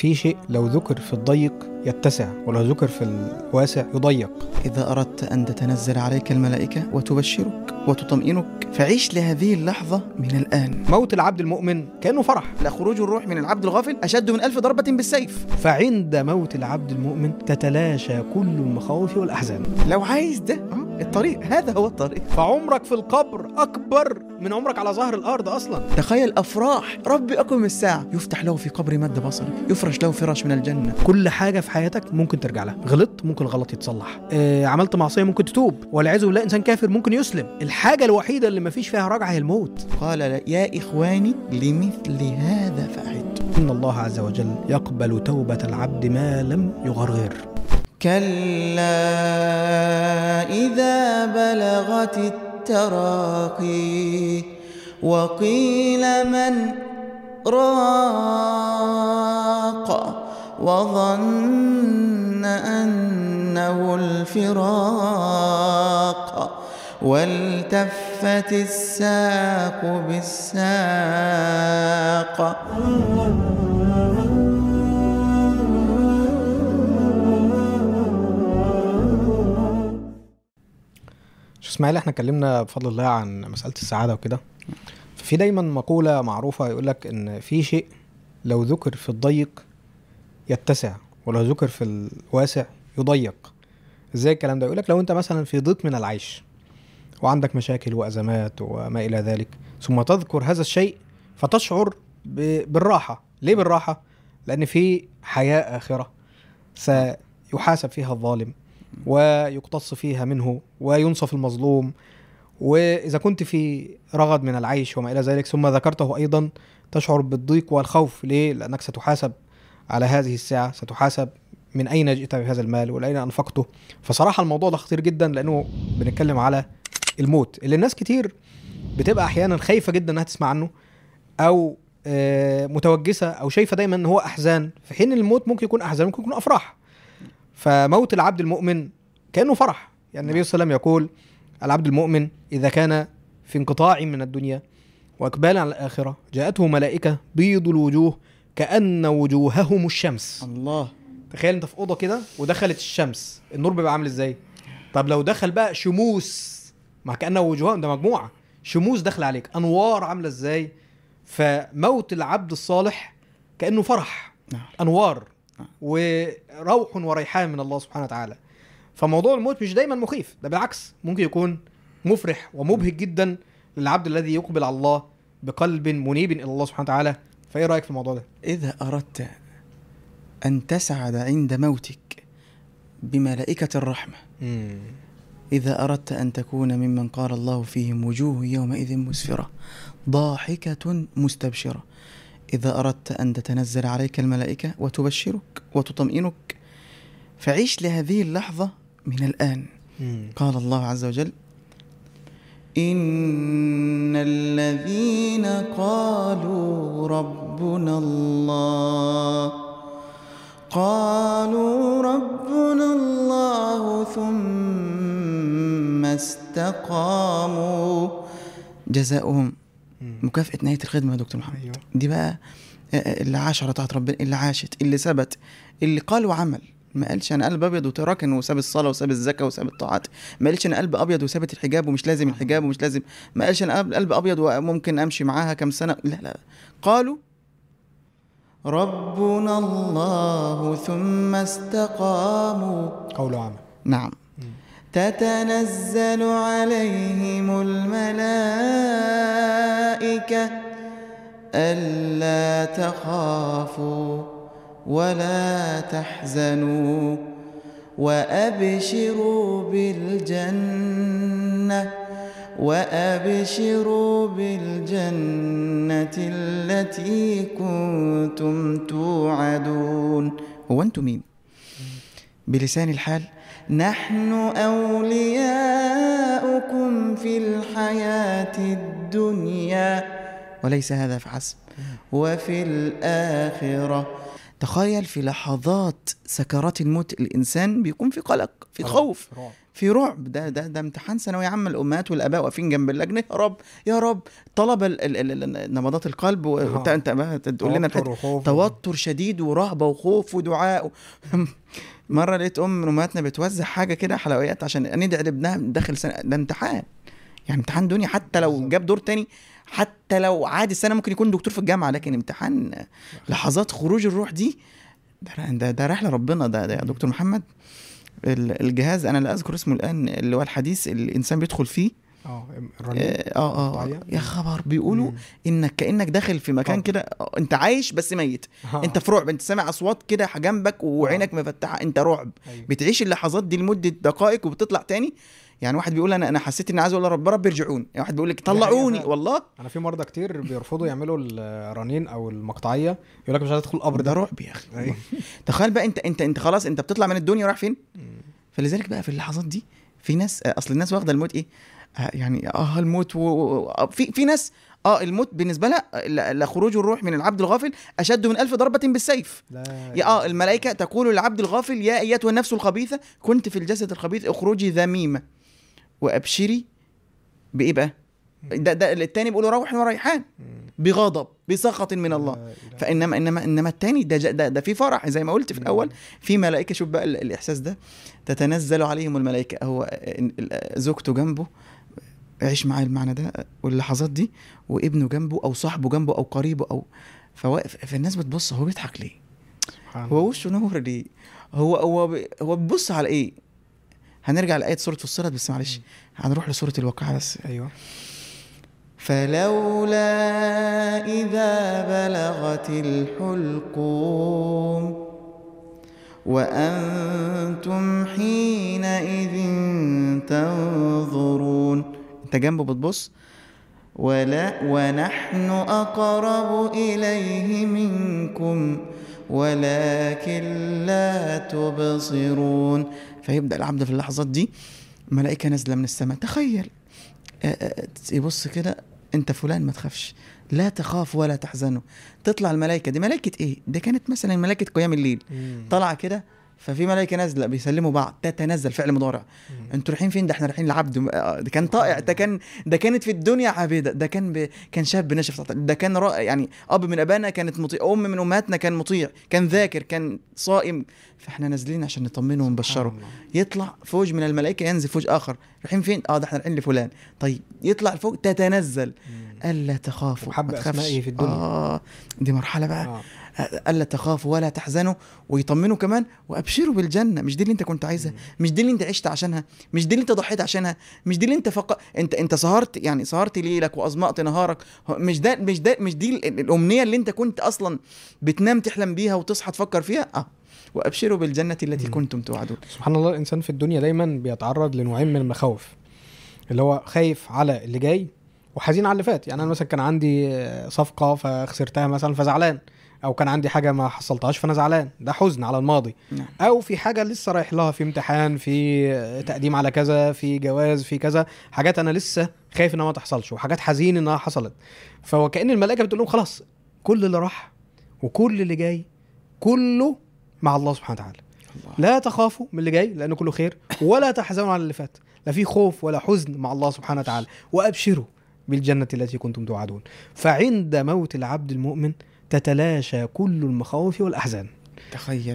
في شيء لو ذكر في الضيق يتسع ولو ذكر في الواسع يضيق إذا أردت أن تتنزل عليك الملائكة وتبشرك وتطمئنك فعيش لهذه اللحظة من الآن موت العبد المؤمن كأنه فرح لخروج الروح من العبد الغافل أشد من ألف ضربة بالسيف فعند موت العبد المؤمن تتلاشى كل المخاوف والأحزان لو عايز ده آه، الطريق هذا هو الطريق فعمرك في القبر أكبر من عمرك على ظهر الأرض أصلا تخيل أفراح ربي أقم الساعة يفتح له في قبر مد بصره يفرش له فراش من الجنة كل حاجة في حياتك ممكن ترجع لها غلطت ممكن الغلط يتصلح آه عملت معصية ممكن تتوب والعياذ بالله إنسان كافر ممكن يسلم الحاجة الوحيدة اللي مفيش فيها رجعة هي الموت قال يا إخواني لمثل هذا فأعدوا إن الله عز وجل يقبل توبة العبد ما لم يغرغر كلا إذا بلغت التراقي وقيل من راق وظن أنه الفراق والتفت الساق بالساق شو اسماعيل احنا اتكلمنا بفضل الله عن مسألة السعادة وكده ففي دايما مقولة معروفة يقول لك ان في شيء لو ذكر في الضيق يتسع ولو ذكر في الواسع يضيق ازاي الكلام ده يقول لك لو انت مثلا في ضيق من العيش وعندك مشاكل وازمات وما الى ذلك ثم تذكر هذا الشيء فتشعر ب- بالراحة ليه بالراحة لان في حياة آخرة سيحاسب فيها الظالم ويقتص فيها منه وينصف المظلوم وإذا كنت في رغد من العيش وما إلى ذلك ثم ذكرته أيضا تشعر بالضيق والخوف ليه؟ لأنك ستحاسب على هذه الساعة ستحاسب من أين جئت بهذا المال ولأين أنفقته فصراحة الموضوع ده خطير جدا لأنه بنتكلم على الموت اللي الناس كتير بتبقى أحيانا خايفة جدا إنها تسمع عنه أو آه، متوجسة أو شايفة دايما إن هو أحزان في حين الموت ممكن يكون أحزان ممكن يكون أفراح فموت العبد المؤمن كانه فرح يعني النبي صلى الله عليه وسلم يقول العبد المؤمن اذا كان في انقطاع من الدنيا واقبال على الاخره جاءته ملائكه بيض الوجوه كان وجوههم الشمس الله تخيل انت في اوضه كده ودخلت الشمس النور بيبقى عامل ازاي طب لو دخل بقى شموس مع كانه وجوههم ده مجموعه شموس داخله عليك انوار عامله ازاي فموت العبد الصالح كانه فرح نعم. انوار نعم. وروح وريحان من الله سبحانه وتعالى فموضوع الموت مش دايما مخيف ده بالعكس ممكن يكون مفرح ومبهج جدا للعبد الذي يقبل على الله بقلب منيب الى الله سبحانه وتعالى فايه رايك في الموضوع ده إذا أردت أن تسعد عند موتك بملائكة الرحمة إذا أردت أن تكون ممن قال الله فيهم وجوه يومئذ مسفرة ضاحكة مستبشرة إذا أردت أن تتنزل عليك الملائكة وتبشرك وتطمئنك فعيش لهذه اللحظة من الآن قال الله عز وجل إن الذين قالوا ربنا الله قالوا ربنا الله ثم استقاموا جزاؤهم مكافأة نهاية الخدمة يا دكتور محمد أيوه. دي بقى آه، اللي عاش على طاعة ربنا اللي عاشت اللي ثبت اللي قال وعمل ما قالش انا قلب ابيض وتراكن وساب الصلاه وساب الزكاه وساب الطاعات ما قالش انا قلب ابيض وسابت الحجاب ومش لازم الحجاب ومش لازم ما قالش انا قلب قلب ابيض وممكن امشي معاها كم سنه لا لا قالوا ربنا الله ثم استقاموا قول وعمل نعم تتنزل عليهم الملائكة ألا تخافوا ولا تحزنوا وأبشروا بالجنة وأبشروا بالجنة التي كنتم توعدون هو أنتم مين؟ بلسان الحال نحن أولياؤكم في الحياة الدنيا وليس هذا فحسب وفي الآخرة تخيل في لحظات سكرات الموت الانسان بيكون في قلق في خوف رعب. في رعب ده ده ده امتحان ثانويه عامه الامهات والاباء واقفين جنب اللجنه يا رب يا رب طلب ال- ال- ال- ال- نبضات القلب و- آه. وانت انت بقى تقول لنا توتر الحته وخوف توتر شديد ورهبه وخوف ودعاء مره لقيت ام من امهاتنا بتوزع حاجه كده حلويات عشان ندعي لابنها داخل سنه ده امتحان يعني امتحان دنيا حتى لو بالظبط. جاب دور تاني حتى لو عادي السنه ممكن يكون دكتور في الجامعه لكن امتحان لحظات خروج الروح دي ده ده, ده رحله ربنا ده, ده يا دكتور محمد ال- الجهاز انا لا اذكر اسمه الان اللي هو الحديث اللي الانسان بيدخل فيه اه الرنين اه اه, آه طبيعية. يا خبر بيقولوا مم. انك كانك داخل في مكان طبعا. كده آه، انت عايش بس ميت آه. انت في رعب انت سامع اصوات كده جنبك وعينك مفتحه انت رعب أيوة. بتعيش اللحظات دي لمده دقائق وبتطلع تاني يعني واحد بيقول انا انا حسيت اني عايز اقول يا رب رب ارجعوني يعني واحد بيقول لك حقيقة طلعوني فعلا. والله انا في مرضى كتير بيرفضوا يعملوا الرنين او المقطعيه يقول لك مش عايز ادخل القبر ده ده رعب يا اخي أيوة. تخيل بقى انت انت انت خلاص انت بتطلع من الدنيا ورايح فين مم. فلذلك بقى في اللحظات دي في ناس آه، اصل الناس واخده الموت ايه آه، يعني اه الموت و... و... آه، في في ناس اه الموت بالنسبه لها آه، ل- لخروج الروح من العبد الغافل اشد من ألف ضربه بالسيف لا يا اه الملائكه تقول للعبد الغافل يا ايتها النفس الخبيثه كنت في الجسد الخبيث اخرجي ذميمه وابشري بايه بقى ده ده التاني بيقولوا روح وريحان مم. بغضب بسخط من الله لا إله فانما انما انما التاني ده ده, ده في فرح زي ما قلت في الاول في ملائكه شوف بقى ال- الاحساس ده تتنزل عليهم الملائكه هو ال- ال- زوجته جنبه عيش معايا المعنى ده واللحظات دي وابنه جنبه او صاحبه جنبه او قريبه او فواقف فالناس بتبص هو بيضحك ليه؟ سبحان هو وشه نور ليه؟ هو هو ب- هو بيبص على ايه؟ هنرجع لآية سورة فصلت بس معلش هنروح لسورة الواقعة بس ايوه فلولا إذا بلغت الحلقوم وأنتم حينئذ تنظرون أنت جنبه بتبص ولا ونحن أقرب إليه منكم ولكن لا تبصرون فيبدأ العبد في اللحظات دي ملائكة نازلة من السماء تخيل آه، آه، يبص كده انت فلان ما تخافش لا تخاف ولا تحزنوا تطلع الملائكه دي ملائكه ايه دي كانت مثلا ملائكه قيام الليل مم. طالعه كده ففي ملائكه نازله بيسلموا بعض تتنزل فعل مضارع مم. انتوا رايحين فين ده احنا رايحين لعبد آه، ده كان طائع ده كان ده كانت في الدنيا عابده ده كان ب... كان شاب ناشف تحت- ده كان را... يعني اب من ابانا كانت مطيع ام من امهاتنا كان مطيع كان ذاكر كان صائم فاحنا نازلين عشان نطمنه ونبشره سبحان الله. يطلع فوج من الملائكه ينزل فوج اخر رايحين فين اه ده احنا رايحين لفلان طيب يطلع فوق تتنزل مم. الا تخافوا وحب ما تخافش. أسمائه في الدنيا. اه دي مرحله بقى آه. الا تخافوا ولا تحزنوا ويطمنوا كمان وابشروا بالجنه مش دي اللي انت كنت عايزها مم. مش دي اللي انت عشت عشانها مش دي اللي انت ضحيت عشانها مش دي اللي انت فق... انت انت سهرت يعني سهرت ليلك واظمأت نهارك هو- مش ده مش ده مش دي ال- الامنيه اللي انت كنت اصلا بتنام تحلم بيها وتصحى تفكر فيها اه وابشروا بالجنه التي مم. كنتم توعدون سبحان الله الانسان في الدنيا دايما بيتعرض لنوعين من المخاوف اللي هو خايف على اللي جاي وحزين على اللي فات يعني انا مثلا كان عندي آه، صفقه فخسرتها مثلا فزعلان او كان عندي حاجه ما حصلتهاش فانا زعلان ده حزن على الماضي نعم او في حاجه لسه رايح لها في امتحان في آه، تقديم على كذا في جواز في كذا حاجات انا لسه خايف انها ما تحصلش وحاجات حزين انها حصلت فهو كان الملائكه بتقول لهم خلاص كل اللي راح وكل اللي جاي كله مع الله سبحانه وتعالى الله. لا تخافوا من اللي جاي لانه كله خير ولا تحزنوا على اللي فات لا في خوف ولا حزن مع الله سبحانه وتعالى وابشروا بالجنه التي كنتم توعدون فعند موت العبد المؤمن تتلاشى كل المخاوف والاحزان تخيل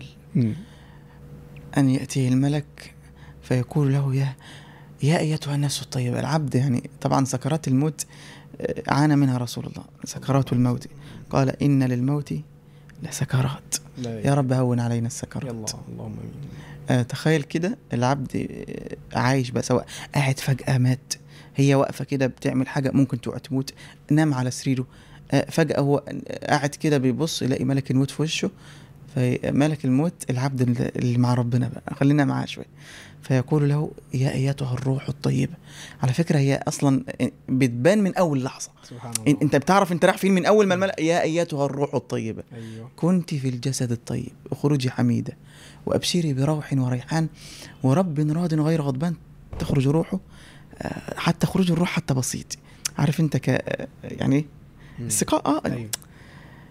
أن يأتيه الملك فيقول له يا يا أيتها النفس الطيبة العبد يعني طبعا سكرات الموت آه، عانى منها رسول الله سكرات الموت قال إن للموت لسكرات يا رب هون علينا يا السكرات الله اللهم امين آه تخيل كده العبد آه، عايش بقى سواء قاعد فجأة مات هي واقفة كده بتعمل حاجة ممكن تقع تموت نام على سريره آه، فجأة هو قاعد كده بيبص يلاقي ملك الموت في وشه فملك الموت العبد اللي- اللي مع ربنا بقى خلينا معاه شوية فيقول له يا ايتها الروح الطيبة على فكرة هي اصلا بتبان من اول لحظة سبحان إن- الله انت بتعرف انت رايح فين من اول ما الملك يا ايتها الروح الطيبة ايوه كنت في الجسد الطيب اخرجي حميدة وأبشري بروح وريحان ورب راض غير غضبان تخرج روحه آه، حتى خروج الروح حتى بسيط عارف انت ك آه، يعني ايه مم. السقاء اه ايوه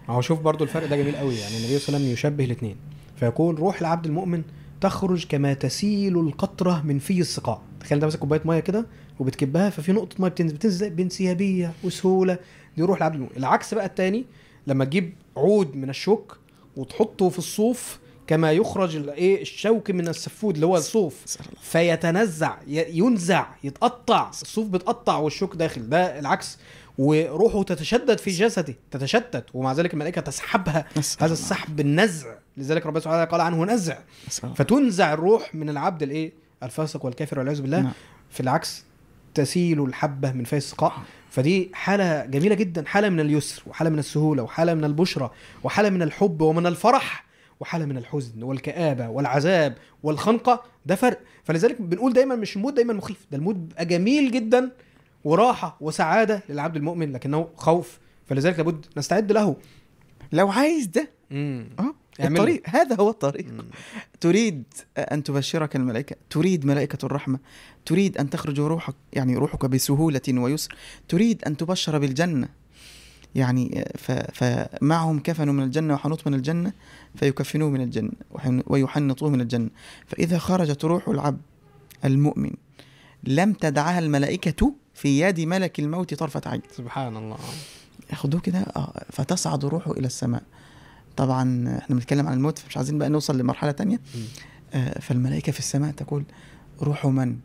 ما هو شوف برضو الفرق ده جميل قوي يعني النبي صلى الله عليه وسلم يشبه الاثنين فيقول روح العبد المؤمن تخرج كما تسيل القطره من في السقاء تخيل انت ماسك كوبايه ميه كده وبتكبها ففي نقطه ميه بتنزل بتنزل بانسيابيه وسهوله دي روح العبد المؤمن العكس بقى الثاني لما تجيب عود من الشوك وتحطه في الصوف كما يخرج الايه الشوك من السفود اللي هو الصوف فيتنزع ي- ينزع يتقطع الصوف بتقطع والشوك داخل ده العكس وروحه تتشدد في جسده تتشتت ومع ذلك الملائكه تسحبها نسأل هذا الله. السحب النزع لذلك ربنا سبحانه وتعالى قال عنه نزع نسأل الله. فتنزع الروح من العبد الايه الفاسق والكافر والعياذ بالله نعم. في العكس تسيل الحبه من في السقاء فدي حاله جميله جدا حاله من اليسر وحاله من السهوله وحاله من البشرى وحاله من الحب ومن الفرح وحاله من الحزن والكآبه والعذاب والخنقه ده فرق فلذلك بنقول دايما مش الموت دايما مخيف ده الموت بيبقى جميل جدا وراحه وسعاده للعبد المؤمن لكنه خوف فلذلك لابد نستعد له لو عايز ده امم اه اعمله. الطريق هذا هو الطريق مم. تريد أن تبشرك الملائكة تريد ملائكة الرحمة تريد أن تخرج روحك يعني روحك بسهولة ويسر تريد أن تبشر بالجنة يعني ف فمعهم كفن من الجنة وحنوط من الجنة فيكفنوه من الجنة وحن- ويحنطوه من الجنة فإذا خرجت روح العبد المؤمن لم تدعها الملائكة في يد ملك الموت طرفة عين سبحان الله ياخدوه كده آه، فتصعد روحه إلى السماء طبعا احنا بنتكلم عن الموت فمش عايزين بقى نوصل لمرحلة تانية مم. آه، فالملائكة في السماء تقول روح من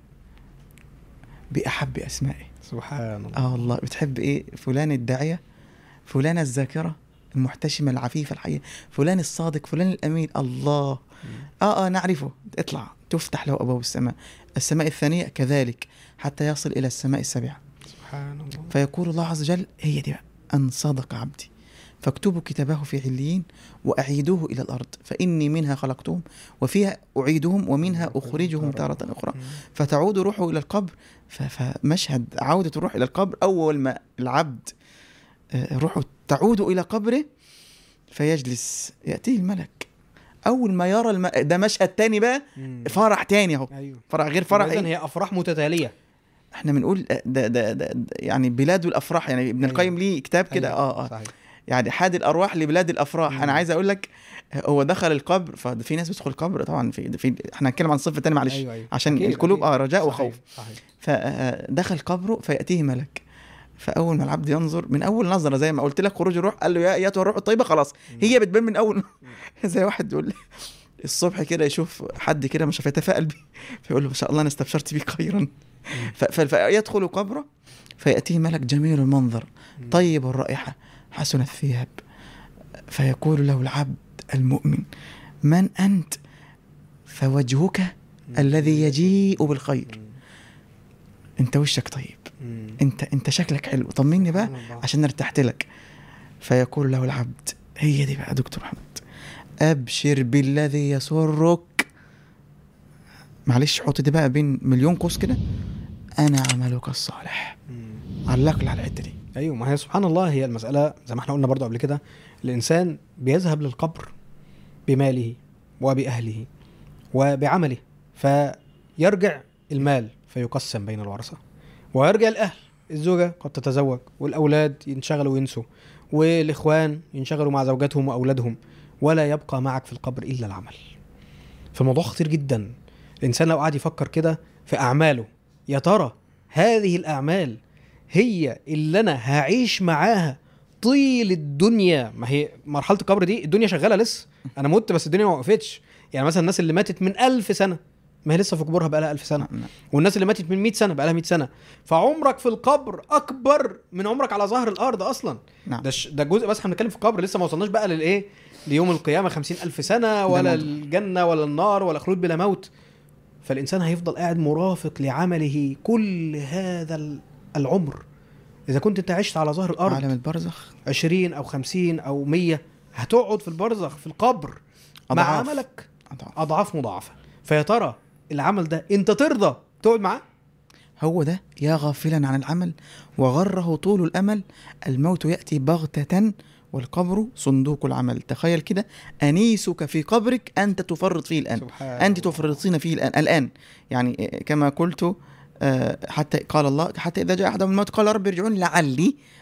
بأحب أسمائه سبحان الله آه والله بتحب إيه فلان الداعية فلان الذاكرة المحتشمة العفيفة الحية فلان الصادق فلان الأمين الله آه آه نعرفه اطلع تفتح له أبواب السماء السماء الثانية كذلك حتى يصل إلى السماء السابعة سبحان الله فيقول الله عز وجل هي دي بقى أن صدق عبدي فاكتبوا كتابه في عليين وأعيدوه إلى الأرض فإني منها خلقتهم وفيها أعيدهم ومنها أخرجهم تارة أخرى فتعود روحه إلى القبر ف- فمشهد عودة الروح إلى القبر أول ما العبد آه، روحه تعود إلى قبره فيجلس يأتيه الملك أول ما يرى الم... ده مشهد تاني بقى مم. فرح تاني أهو ايوه فرح غير فرح اذا إيه؟ هي افراح متتاليه احنا بنقول ده, ده, ده, ده يعني بلاد الافراح يعني ابن أيوة. القيم ليه كتاب كده أيوة، اه اه صحيح يعني حاد الارواح لبلاد الافراح مم. انا عايز اقول لك هو دخل القبر ففي ناس بتدخل القبر طبعا في, في احنا هنتكلم عن صفه تانية معلش ايوه ايوه عشان أكيد، القلوب أكيد. اه رجاء صحيح، وخوف صحيح فدخل قبره فياتيه ملك فاول ما العبد ينظر من اول نظره زي ما قلت لك خروج الروح قال له يا ايتها الروح الطيبه خلاص هي بتبان من اول زي واحد يقول لي الصبح كده يشوف حد كده مش فيتفائل بيه فيقول له ما شاء الله انا استبشرت بيك خيرا ف- ف- فيدخل قبره فياتيه ملك جميل المنظر مم. طيب الرائحه حسن الثياب فيقول له العبد المؤمن من انت فوجهك مم. الذي يجيء بالخير مم. انت وشك طيب مم. انت انت شكلك حلو طمني بقى سبحان الله. عشان ارتحت لك فيقول له العبد هي دي بقى دكتور محمد ابشر بالذي يسرك معلش حط دي بقى بين مليون قوس كده انا عملك الصالح مم. علق لي على الحته دي ايوه ما هي سبحان الله هي المساله زي ما احنا قلنا برضو قبل كده الانسان بيذهب للقبر بماله وباهله وبعمله فيرجع المال فيقسم بين الورثه ويرجع الاهل الزوجه قد تتزوج والاولاد ينشغلوا وينسوا والاخوان ينشغلوا مع زوجاتهم واولادهم ولا يبقى معك في القبر الا العمل فالموضوع خطير جدا الانسان لو قعد يفكر كده في اعماله يا ترى هذه الاعمال هي اللي انا هعيش معاها طيل الدنيا ما هي مرحله القبر دي الدنيا شغاله لسه انا مت بس الدنيا ما وقفتش يعني مثلا الناس اللي ماتت من ألف سنه ما هي لسه في قبورها بقى لها 1000 سنه نعم. والناس اللي ماتت من 100 سنه بقى لها 100 سنه فعمرك في القبر اكبر من عمرك على ظهر الارض اصلا نعم ده ش... ده جزء بس احنا بنتكلم في القبر لسه ما وصلناش بقى للايه ليوم القيامه خمسين ألف سنه ولا موضوع. الجنه ولا النار ولا خلود بلا موت فالانسان هيفضل قاعد مرافق لعمله كل هذا ال- العمر اذا كنت انت عشت على ظهر الارض عالم البرزخ 20 او 50 او 100 هتقعد في البرزخ في القبر مع أضعاف. عملك أضعاف. اضعاف مضاعفه فيا ترى العمل ده انت ترضى تقعد معاه هو ده يا غافلا عن العمل وغره طول الامل الموت ياتي بغته والقبر صندوق العمل تخيل كده انيسك في قبرك انت تفرط فيه الان سبحان انت الله. تفرطين فيه الان الان يعني كما قلت آه، حتى قال الله حتى اذا جاء احدهم الموت قال رب ارجعون لعلي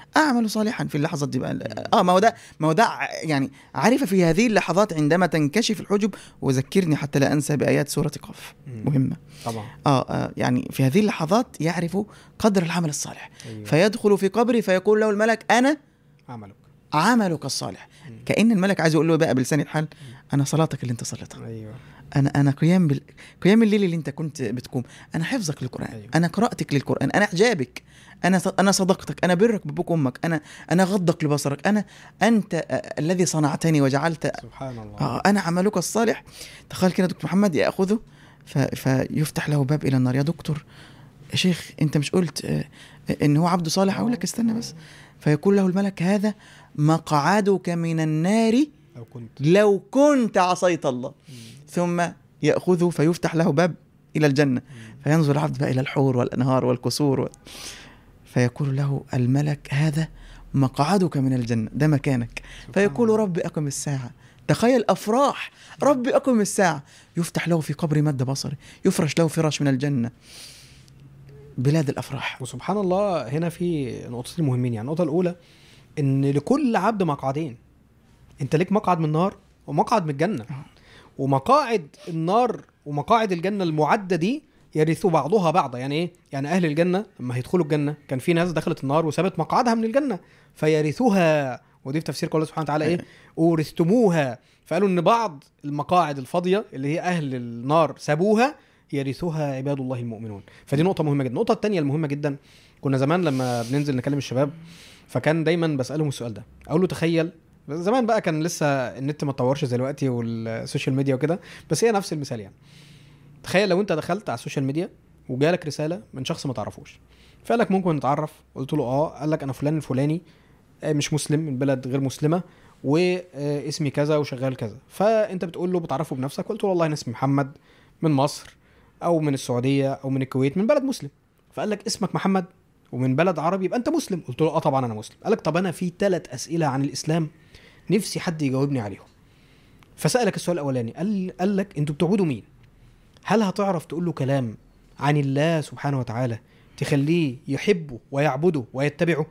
اعمل صالحا في اللحظات دي بقى اه ما هو ده ما هو ده ع- يعني عارف في هذه اللحظات عندما تنكشف الحجب وذكرني حتى لا انسى بايات سوره قاف مم. مهمه طبعا آه, اه يعني في هذه اللحظات يعرف قدر العمل الصالح أيوة. فيدخل في قبره فيقول له الملك انا عملك عملك الصالح مم. كان الملك عايز يقول له بقى بلسان الحال انا صلاتك اللي انت صليتها ايوه انا انا قيام بال... قيام الليل اللي انت كنت بتقوم انا حفظك للقران أيوة. انا قراءتك للقران انا اعجابك انا ص... انا صدقتك انا برك بابوك وامك انا انا غضك لبصرك انا انت آه، الذي صنعتني وجعلت سبحان الله آه انا عملك الصالح تخيل كده دكتور محمد ياخذه ف... فيفتح له باب الى النار يا دكتور يا شيخ انت مش قلت آه، ان هو عبد صالح اقول لك استنى بس فيقول له الملك هذا مقعدك من النار لو كنت لو كنت عصيت الله ثم يأخذه فيفتح له باب إلى الجنة فينظر العبد بقى إلى الحور والأنهار والقصور و... فيقول له الملك هذا مقعدك من الجنة ده مكانك فيقول رب أقم الساعة تخيل أفراح رب أقم الساعة يفتح له في قبر مد بصره يفرش له فراش من الجنة بلاد الأفراح وسبحان الله هنا في نقطتين مهمين يعني النقطه الاولى ان لكل عبد مقعدين انت ليك مقعد من النار ومقعد من الجنه آه. ومقاعد النار ومقاعد الجنه المعده دي يرثوا بعضها بعضا يعني ايه يعني اهل الجنه لما هيدخلوا الجنه كان في ناس دخلت النار وسابت مقعدها من الجنه فيرثوها ودي في تفسير قول الله سبحانه وتعالى ايه اورثتموها فقالوا ان بعض المقاعد الفاضيه اللي هي اهل النار سابوها يرثوها عباد الله المؤمنون فدي نقطه مهمه جدا النقطه الثانيه المهمه جدا كنا زمان لما بننزل نكلم الشباب فكان دايما بسالهم السؤال ده اقول له تخيل زمان بقى كان لسه النت ما اتطورش زي دلوقتي والسوشيال ميديا وكده بس هي نفس المثال يعني تخيل لو انت دخلت على السوشيال ميديا وجالك رساله من شخص ما تعرفوش فقال لك ممكن نتعرف قلت له اه قال لك انا فلان الفلاني آه، مش مسلم من بلد غير مسلمه واسمي كذا وشغال كذا فانت بتقول له بتعرفه بنفسك قلت له والله انا اسمي محمد من مصر او من السعوديه او من الكويت من بلد مسلم فقال لك اسمك محمد ومن بلد عربي يبقى انت مسلم قلت له اه طبعا انا مسلم قال لك طب انا في ثلاث اسئله عن الاسلام نفسي حد يجاوبني عليهم فسالك السؤال الاولاني قال قال لك انتوا بتعبدوا مين هل هتعرف تقول له كلام عن الله سبحانه وتعالى تخليه يحبه ويعبده ويتبعه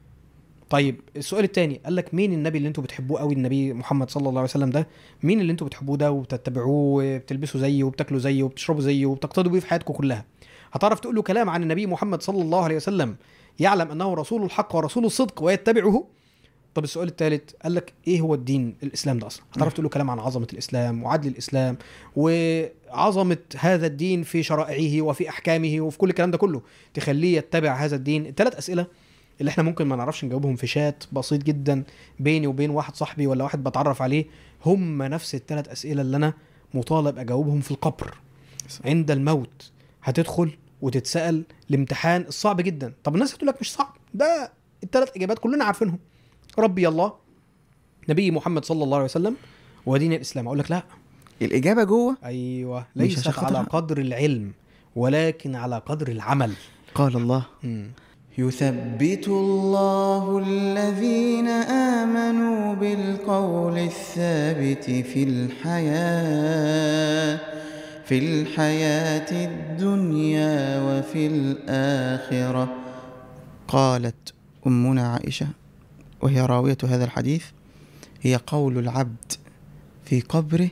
طيب السؤال الثاني قال لك مين النبي اللي انتوا بتحبوه قوي النبي محمد صلى الله عليه وسلم ده مين اللي انتوا بتحبوه ده وبتتبعوه وبتلبسوا زيه وبتاكلوا زيه وبتشربوا زيه وبتقتدوا بيه في حياتكم كلها هتعرف تقول له كلام عن النبي محمد صلى الله عليه وسلم يعلم انه رسول الحق ورسول الصدق ويتبعه طب السؤال الثالث قال لك ايه هو الدين الاسلام ده اصلا هتعرف تقول له كلام عن عظمه الاسلام وعدل الاسلام وعظمه هذا الدين في شرائعه وفي احكامه وفي كل الكلام ده كله تخليه يتبع هذا الدين الثلاث اسئله اللي احنا ممكن ما نعرفش نجاوبهم في شات بسيط جدا بيني وبين واحد صاحبي ولا واحد بتعرف عليه هم نفس الثلاث اسئله اللي انا مطالب اجاوبهم في القبر عند الموت هتدخل وتتسال الامتحان الصعب جدا طب الناس هتقول لك مش صعب ده الثلاث اجابات كلنا عارفينهم ربي الله نبي محمد صلى الله عليه وسلم ودين الاسلام اقول لك لا الإجابة جوه ايوه مش ليست عشان خاطر- على قدر العلم ولكن على قدر العمل قال الله مم. يثبت الله الذين آمنوا بالقول الثابت في الحياة في الحياة الدنيا وفي الآخرة قالت أمنا عائشة وهي راوية هذا الحديث هي قول العبد في قبره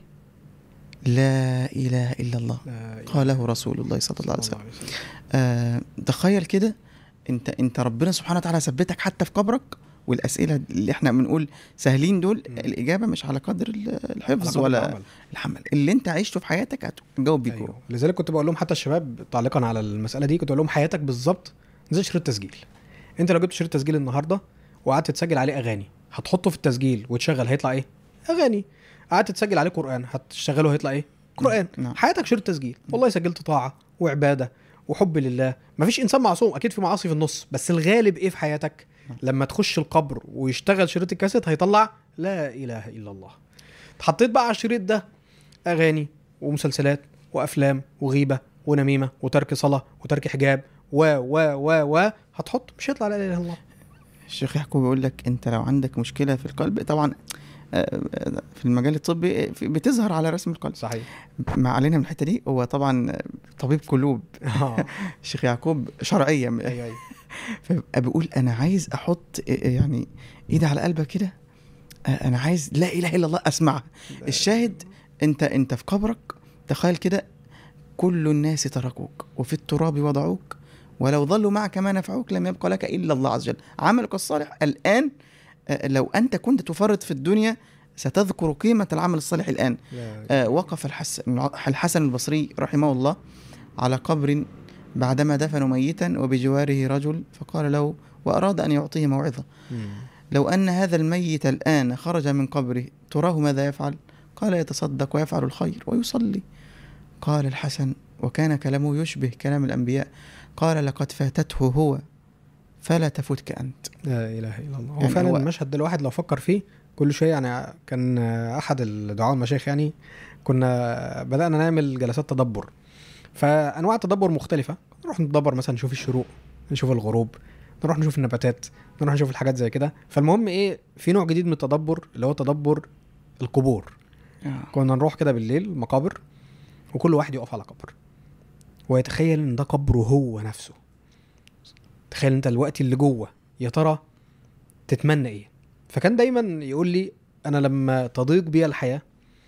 لا إله إلا الله لا إله قاله رسول الله صلى الله عليه إلا وسلم آه تخيل كده انت انت ربنا سبحانه وتعالى ثبتك حتى في قبرك والاسئله اللي احنا بنقول سهلين دول مم. الاجابه مش على قدر ال- على الحفظ قدر ولا العمل. الحمل اللي انت عشته في حياتك هتجاوب بيه أيوه. لذلك كنت بقول لهم حتى الشباب تعليقا على المساله دي كنت بقول لهم حياتك بالظبط زي شريط تسجيل انت لو جبت شريط تسجيل النهارده وقعدت تسجل عليه اغاني هتحطه في التسجيل وتشغل هيطلع ايه اغاني قعدت تسجل عليه قران هتشغله هيطلع ايه قران نعم. حياتك شريط تسجيل والله سجلت طاعه وعباده وحب لله مفيش انسان معصوم اكيد في معاصي في النص بس الغالب ايه في حياتك لما تخش القبر ويشتغل شريط الكاسيت هيطلع لا اله الا الله اتحطيت بقى على الشريط ده اغاني ومسلسلات وافلام وغيبه ونميمه وترك صلاه وترك حجاب و و و و هتحط مش هيطلع لا اله الا الله الشيخ يعقوب يقول لك انت لو عندك مشكله في القلب طبعا آه، آه، في المجال الطبي آه، في- بتظهر على رسم القلب صحيح ما علينا من الحته دي هو طبعا طبيب قلوب اه الشيخ يعقوب شرعيه ايوه ايوه فبقى بيقول انا عايز احط يعني ايدي على قلبك كده انا عايز لا اله الا الله اسمعها الشاهد انت انت في قبرك تخيل كده كل الناس تركوك وفي التراب وضعوك ولو ظلوا معك ما نفعوك لم يبقى لك الا الله عز وجل عملك الصالح الان آه، لو انت كنت تفرط في الدنيا ستذكر قيمه العمل الصالح الان آه، وقف الحسن الحسن البصري رحمه الله على قبر بعدما دفنوا ميتا وبجواره رجل فقال له وأراد أن يعطيه موعظة لو أن هذا الميت الآن خرج من قبره تراه ماذا يفعل قال يتصدق ويفعل الخير ويصلي قال الحسن وكان كلامه يشبه كلام الأنبياء قال لقد فاتته هو فلا تفوتك أنت لا إله إلا الله هو يعني فعلا هو- المشهد ده الواحد لو فكر فيه كل شويه يعني كان احد الدعاء المشايخ يعني كنا بدانا نعمل جلسات تدبر فانواع التدبر مختلفه نروح نتدبر مثلا نشوف الشروق نشوف الغروب نروح نشوف النباتات نروح نشوف الحاجات زي كده فالمهم ايه في نوع جديد من التدبر اللي هو تدبر القبور آه. كنا نروح كده بالليل مقابر وكل واحد يقف على قبر ويتخيل ان ده قبره هو نفسه تخيل انت الوقت اللي جوه يا ترى تتمنى ايه فكان دايما يقول لي انا لما تضيق بي الحياه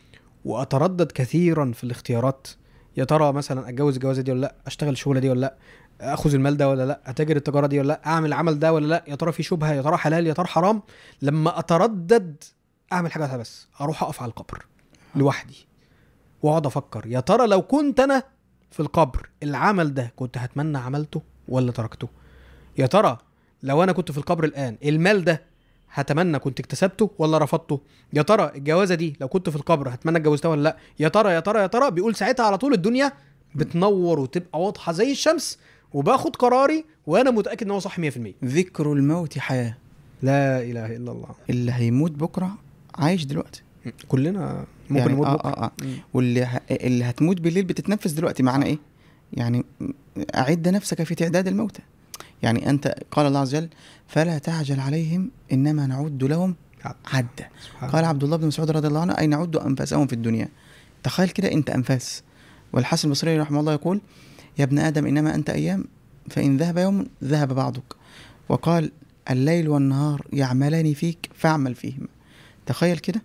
واتردد كثيرا في الاختيارات يا ترى مثلا اتجوز الجوازه دي ولا لا اشتغل الشغله دي ولا لا اخذ المال ده ولا لا اتاجر التجاره دي ولا لا اعمل العمل ده ولا لا يا ترى في شبهه يا ترى حلال يا ترى حرام لما اتردد اعمل حاجه واحده بس اروح اقف على القبر لوحدي واقعد افكر يا ترى لو كنت انا في القبر العمل ده كنت هتمنى عملته ولا تركته يا ترى لو انا كنت في القبر الان المال ده هتمنى كنت اكتسبته ولا رفضته يا ترى الجوازه دي لو كنت في القبر هتمنى اتجوزتها ولا لا يا ترى يا ترى يا ترى بيقول ساعتها على طول الدنيا بتنور وتبقى واضحه زي الشمس وباخد قراري وانا متاكد ان هو صح 100% ذكر الموت حياة لا اله الا الله اللي هيموت بكرة عايش دلوقتي كلنا ممكن يعني نموت آه بكره آه آه. مم. واللي ه... اللي هتموت بالليل بتتنفس دلوقتي معنى ايه يعني اعد نفسك في تعداد الموتى يعني انت قال الله عز وجل فلا تعجل عليهم انما نعد لهم عد. عدا سبحان قال عبد الله بن مسعود رضي الله عنه اي نعد انفاسهم في الدنيا تخيل كده انت انفاس والحسن البصري رحمه الله يقول يا ابن ادم انما انت ايام فان ذهب يوم ذهب بعضك وقال الليل والنهار يعملان فيك فاعمل فيهما تخيل كده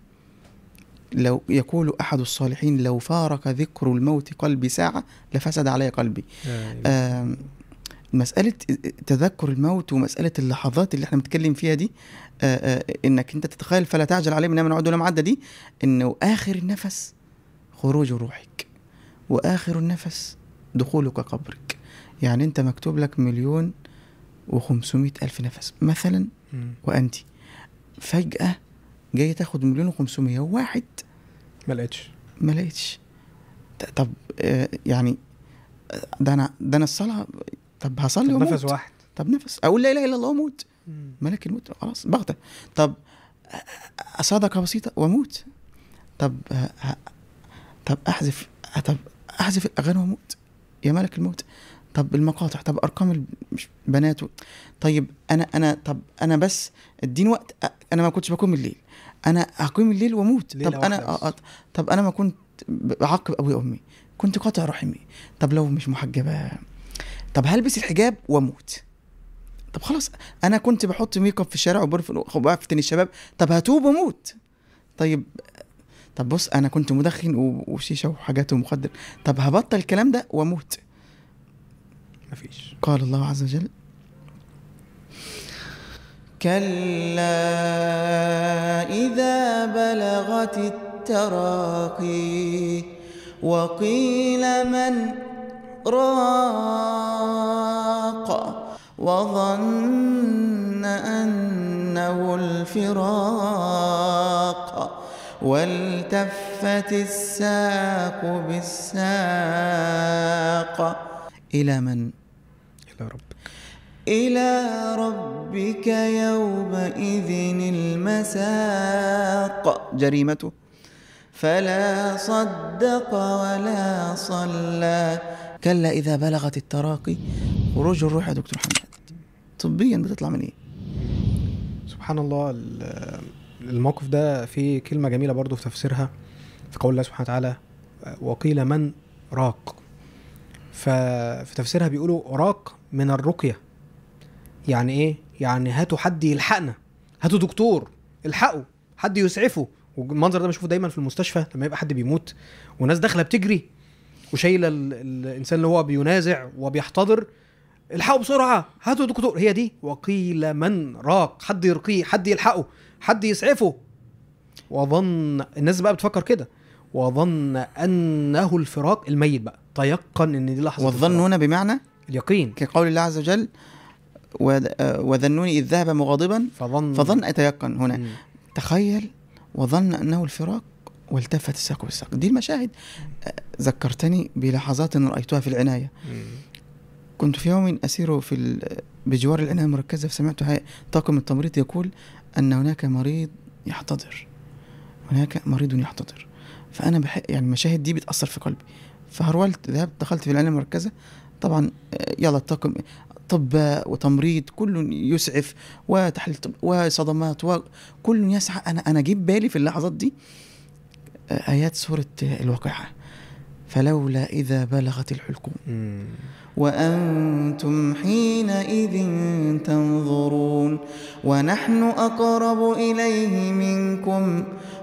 لو يقول احد الصالحين لو فارق ذكر الموت قلبي ساعه لفسد علي قلبي لا إله آم، مسألة تذكر الموت ومسألة اللحظات اللي احنا بنتكلم فيها دي آه، آه، انك انت تتخيل فلا تعجل عليه من نعود ولا معدة دي انه اخر النفس خروج روحك واخر النفس دخولك قبرك يعني انت مكتوب لك مليون وخمسمائة الف نفس مثلا مم. وانت فجأة جاي تاخد مليون وخمسمائة وواحد ما لقيتش ما لقيتش ط- طب آه، يعني آه، ده انا ده انا الصلاة طب هصلي طب واموت نفس واحد طب نفس اقول لا اله الا الله واموت مم. ملك الموت خلاص بغتة طب صدقة بسيطة واموت طب ه- ه- طب احذف طب احذف الاغاني واموت يا ملك الموت طب المقاطع طب ارقام البنات طيب انا انا طب انا بس اديني وقت أ- انا ما كنتش بقوم الليل انا هقوم الليل واموت ليلة طب انا واحدة بس. آه، آه، طب انا ما كنت بعاقب ابويا وامي كنت قاطع رحمي طب لو مش محجبه طب هلبس الحجاب واموت طب خلاص انا كنت بحط ميك اب في الشارع وبرفض وبفتن الشباب طب هتوب واموت طيب طب بص انا كنت مدخن و- وشيشه وحاجات ومخدر طب هبطل الكلام ده واموت مفيش قال الله عز وجل كلا إذا بلغت التراقي وقيل من راق وظن أنه الفراق والتفت الساق بالساق إلى من؟ الى رب إلى ربك يومئذ المساق جريمته فلا صدق ولا صلى كلا إذا بلغت التراقي خروج الروح يا دكتور حماد طبيا بتطلع من إيه؟ سبحان الله ال- الموقف ده فيه كلمة جميلة برضو في تفسيرها في قول الله سبحانه وتعالى وقيل من راق ففي تفسيرها بيقولوا راق من الرقية يعني ايه يعني هاتوا حد يلحقنا هاتوا دكتور الحقوا حد يسعفه والمنظر ده بشوفه دايما في المستشفى لما يبقى حد بيموت وناس داخله بتجري وشايله ال- الانسان اللي هو بينازع وبيحتضر الحقوا بسرعه هاتوا دكتور هي دي وقيل من راق حد يرقيه حد يلحقه حد يسعفه وظن الناس بقى بتفكر كده وظن انه الفراق الميت بقى تيقن ان دي لحظه والظن الفراق. هنا بمعنى اليقين كقول الله عز وجل وذ- آه، وذنوني إذ ذهب مغاضبا فظن فظن يتيقن هنا مم. تخيل وظن أنه الفراق والتفت الساق بالساق دي المشاهد آه، ذكرتني بلحظات رأيتها في العناية مم. كنت في يوم أسير في ال- بجوار العناية المركزة فسمعت هاي- طاقم التمريض يقول أن هناك مريض يحتضر هناك مريض يحتضر فأنا بح... يعني المشاهد دي بتأثر في قلبي فهرولت ذهبت دخلت في العناية المركزة طبعا آه، يلا الطاقم طب وتمريض كل يسعف وتحليل طب وصدمات وكل يسعى انا انا جيب بالي في اللحظات دي آه، ايات سوره آه، الواقعه فلولا اذا بلغت الحلقوم مم. وأنتم حينئذ تنظرون ونحن أقرب إليه منكم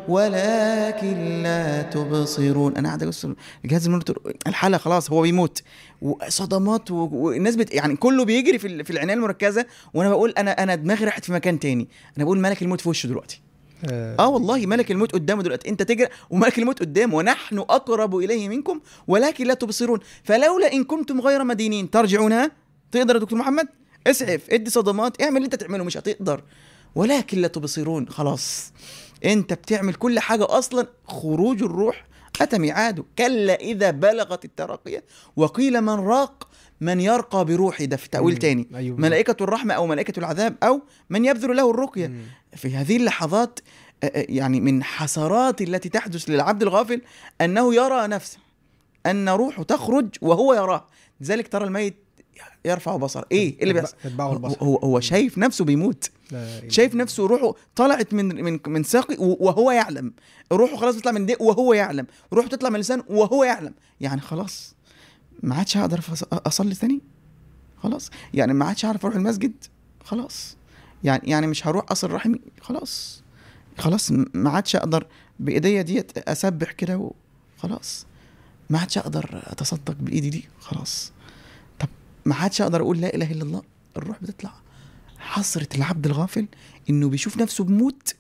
ولكن لا تبصرون أنا قاعد أبص الجهاز المونيتور الحالة خلاص هو بيموت وصدمات و- والناس بت... يعني كله بيجري في ال- في العناية المركزة وأنا بقول أنا أنا دماغي راحت في مكان تاني أنا بقول ملك الموت في وشه دلوقتي اه والله ملك الموت قدامه دلوقتي انت تجري وملك الموت قدامه ونحن اقرب اليه منكم ولكن لا تبصرون فلولا ان كنتم غير مدينين ترجعونها تقدر يا دكتور محمد اسعف ادي صدمات اعمل اللي انت تعمله مش هتقدر ولكن لا تبصرون خلاص انت بتعمل كل حاجه اصلا خروج الروح اتى ميعاده كلا اذا بلغت التراقيه وقيل من راق من يرقى بروحي ده في تاويل مم. تاني أيوة. ملائكه الرحمه او ملائكه العذاب او من يبذل له الرقيه مم. في هذه اللحظات آه، آه، يعني من حسرات التي تحدث للعبد الغافل انه يرى نفسه ان روحه تخرج وهو يراه لذلك ترى الميت يرفع بصره ايه إيه اللي يتبع- بيحصل يتبعه البصر. هو هو شايف نفسه بيموت لا إله شايف إلا نفسه روحه طلعت من من من ساقي و- وهو يعلم روحه خلاص بتطلع من دي وهو يعلم روحه تطلع من لسانه وهو يعلم يعني خلاص ما عادش هقدر أص- اصلي ثاني خلاص يعني ما عادش هعرف اروح المسجد خلاص يعني يعني مش هروح اصل رحمي خلاص خلاص م- ما عادش اقدر بايديا ديت اسبح كده وخلاص ما عادش اقدر اتصدق بايدي دي خلاص طب ما عادش اقدر اقول لا اله الا الله الروح بتطلع حسرة العبد الغافل انه بيشوف نفسه بموت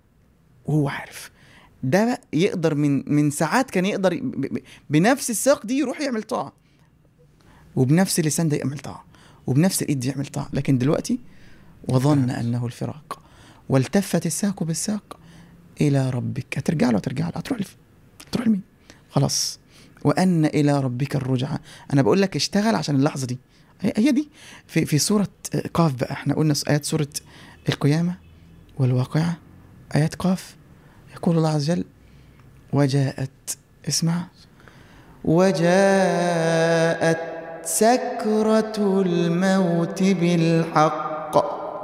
وهو عارف ده بقى يقدر من من ساعات كان يقدر ب- ب- بنفس الساق دي يروح يعمل طاعه وبنفس اللسان ده يعمل طاعه وبنفس الايد دي يعمل طاعه لكن دلوقتي وظن انه الفراق والتفت الساق بالساق الى ربك هترجع له هترجع له هتروح لف... هتروح لمين خلاص وان الى ربك الرجعه انا بقول لك اشتغل عشان اللحظه دي هي هي دي في في سوره قاف بقى احنا قلنا ايات سوره القيامه والواقعه ايات قاف يقول الله عز وجل وجاءت اسمع وجاءت سكرة الموت بالحق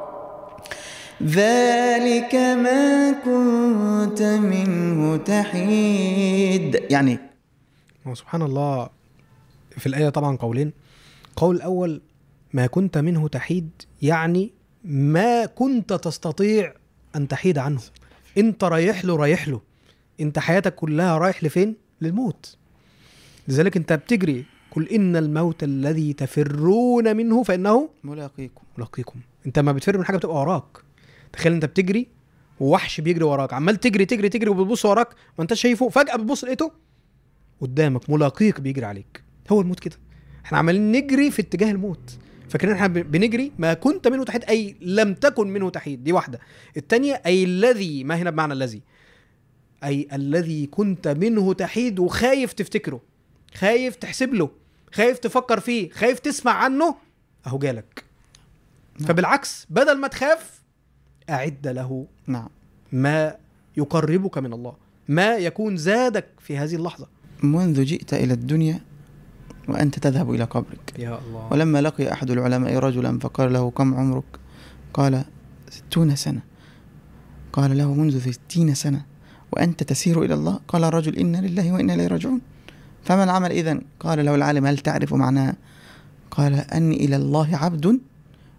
ذلك ما كنت منه تحيد يعني إيه؟ هو سبحان الله في الآية طبعا قولين قول الأول ما كنت منه تحيد يعني ما كنت تستطيع أن تحيد عنه أنت رايح له رايح له أنت حياتك كلها رايح لفين؟ للموت لذلك أنت بتجري قل إن الموت الذي تفرون منه فإنه ملاقيكم ملاقيكم أنت ما بتفر من حاجة بتبقى وراك تخيل أنت بتجري ووحش بيجري وراك عمال تجري تجري تجري وبتبص وراك ما انت شايفه فجأة بتبص لقيته قدامك ملاقيك بيجري عليك هو الموت كده احنا عمالين نجري في اتجاه الموت فاكرين احنا ب- بنجري ما كنت منه تحيد اي لم تكن منه تحيد دي واحده الثانيه اي الذي ما هنا بمعنى الذي اي الذي كنت منه تحيد وخايف تفتكره خايف تحسب له خايف تفكر فيه خايف تسمع عنه اهو جالك نعم. فبالعكس بدل ما تخاف اعد له نعم ما يقربك من الله ما يكون زادك في هذه اللحظه منذ جئت إلى الدنيا وأنت تذهب إلى قبرك يا الله ولما لقي أحد العلماء رجلا فقال له كم عمرك قال ستون سنة قال له منذ ستين سنة وأنت تسير إلى الله قال الرجل إنا لله وإنا إليه راجعون فما العمل إذن قال له العالم هل تعرف معناها قال أني إلى الله عبد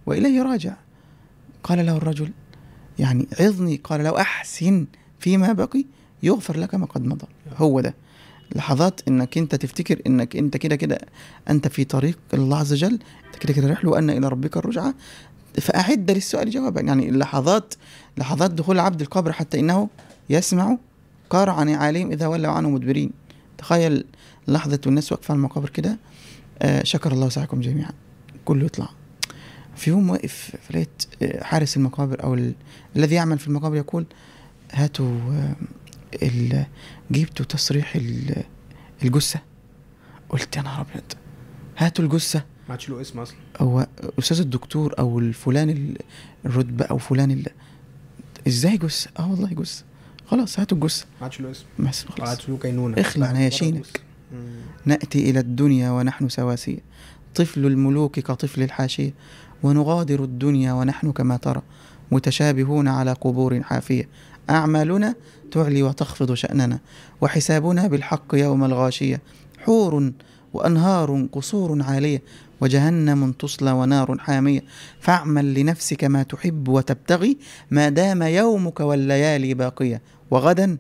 وإليه راجع قال له الرجل يعني عظني قال لو أحسن فيما بقي يغفر لك ما قد مضى هو ده لحظات انك انت تفتكر انك انت كده كده انت في طريق الله عز وجل انت كده كده رايح له وان الى ربك الرجعه فاعد للسؤال جوابا يعني لحظات لحظات دخول عبد القبر حتى انه يسمع قارع نعالهم اذا ولوا عنه مدبرين تخيل لحظه والناس واقفه على المقابر كده آه شكر الله سعيكم جميعا كله يطلع في يوم واقف فلقيت آه، حارس المقابر او ال... الذي يعمل في المقابر يقول هاتوا آه، ال... جبتوا تصريح ال... الجثه قلت يا نهار ابيض هاتوا الجثه ما عادش له اسم اصلا هو استاذ الدكتور او الفلان ال- الرتبه او فلان ال... ازاي جثه اه والله جثه خلاص هاتوا الجثه ما عادش له اسم بس ما خلاص عادش له كينونه اخلع لا، نياشينك. بره الجثة. مم. نأتي إلى الدنيا ونحن سواسية طفل الملوك كطفل الحاشية ونغادر الدنيا ونحن كما ترى متشابهون على قبور حافية أعمالنا تعلي وتخفض شأننا وحسابنا بالحق يوم الغاشية حور وأنهار قصور عالية وجهنم تصلى ونار حامية فاعمل لنفسك ما تحب وتبتغي ما دام يومك والليالي باقية وغدا